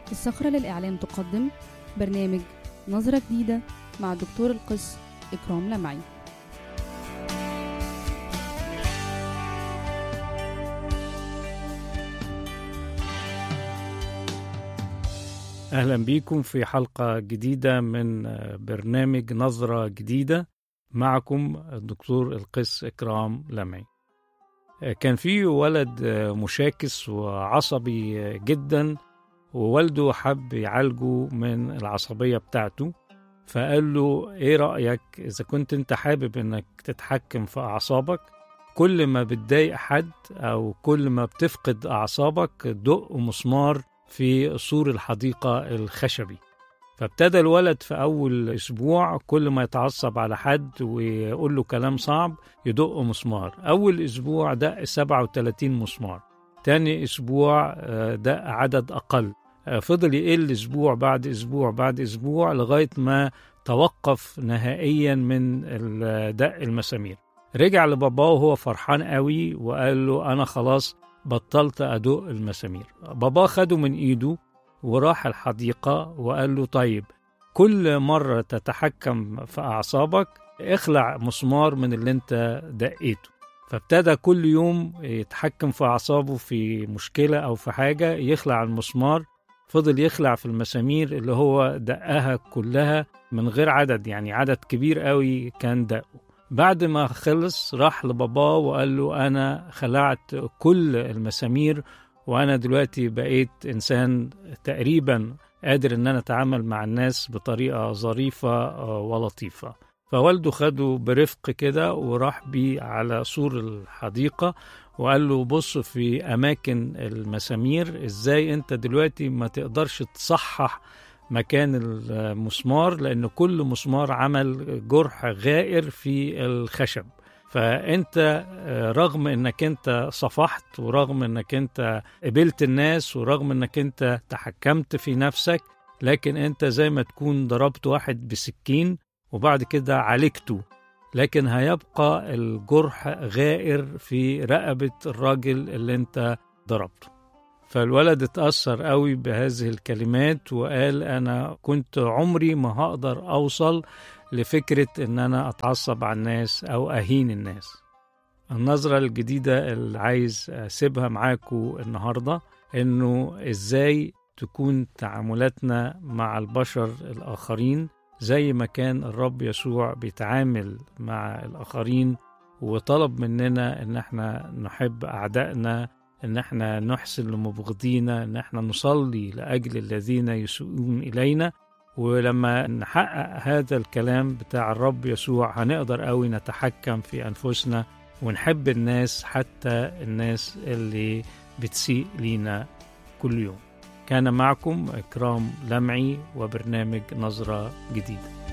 الصخرة للإعلام تقدم برنامج نظرة جديدة مع الدكتور القس إكرام لمعي أهلا بيكم في حلقة جديدة من برنامج نظرة جديدة معكم الدكتور القس إكرام لمعي كان في ولد مشاكس وعصبي جدا ووالده حب يعالجه من العصبية بتاعته فقال له ايه رأيك اذا كنت انت حابب انك تتحكم في اعصابك كل ما بتضايق حد او كل ما بتفقد اعصابك دق مسمار في سور الحديقة الخشبي فابتدى الولد في أول أسبوع كل ما يتعصب على حد ويقول له كلام صعب يدق مسمار أول أسبوع دق 37 مسمار تاني أسبوع دق عدد أقل فضل يقل أسبوع بعد أسبوع بعد أسبوع لغاية ما توقف نهائيا من دق المسامير رجع لباباه وهو فرحان قوي وقال له أنا خلاص بطلت أدق المسامير بابا خده من إيده وراح الحديقة وقال له طيب كل مرة تتحكم في أعصابك اخلع مسمار من اللي انت دقيته فابتدى كل يوم يتحكم في أعصابه في مشكلة أو في حاجة يخلع المسمار فضل يخلع في المسامير اللي هو دقها كلها من غير عدد يعني عدد كبير قوي كان دقه بعد ما خلص راح لباباه وقال له أنا خلعت كل المسامير وأنا دلوقتي بقيت إنسان تقريبا قادر إن أنا أتعامل مع الناس بطريقة ظريفة ولطيفة فوالده خده برفق كده وراح بيه على سور الحديقة وقال له بص في أماكن المسامير إزاي أنت دلوقتي ما تقدرش تصحح مكان المسمار لأن كل مسمار عمل جرح غائر في الخشب فانت رغم انك انت صفحت ورغم انك انت قبلت الناس ورغم انك انت تحكمت في نفسك لكن انت زي ما تكون ضربت واحد بسكين وبعد كده عالجته لكن هيبقى الجرح غائر في رقبة الراجل اللي انت ضربته فالولد اتأثر قوي بهذه الكلمات وقال أنا كنت عمري ما هقدر أوصل لفكرة إن أنا أتعصب على الناس أو أهين الناس النظرة الجديدة اللي عايز أسيبها معاكم النهاردة إنه إزاي تكون تعاملاتنا مع البشر الآخرين زي ما كان الرب يسوع بيتعامل مع الآخرين وطلب مننا إن احنا نحب أعدائنا إن احنا نحسن لمبغضينا إن احنا نصلي لأجل الذين يسوءون إلينا ولما نحقق هذا الكلام بتاع الرب يسوع هنقدر قوي نتحكم في أنفسنا ونحب الناس حتى الناس اللي بتسيء لينا كل يوم كان معكم إكرام لمعي وبرنامج نظرة جديدة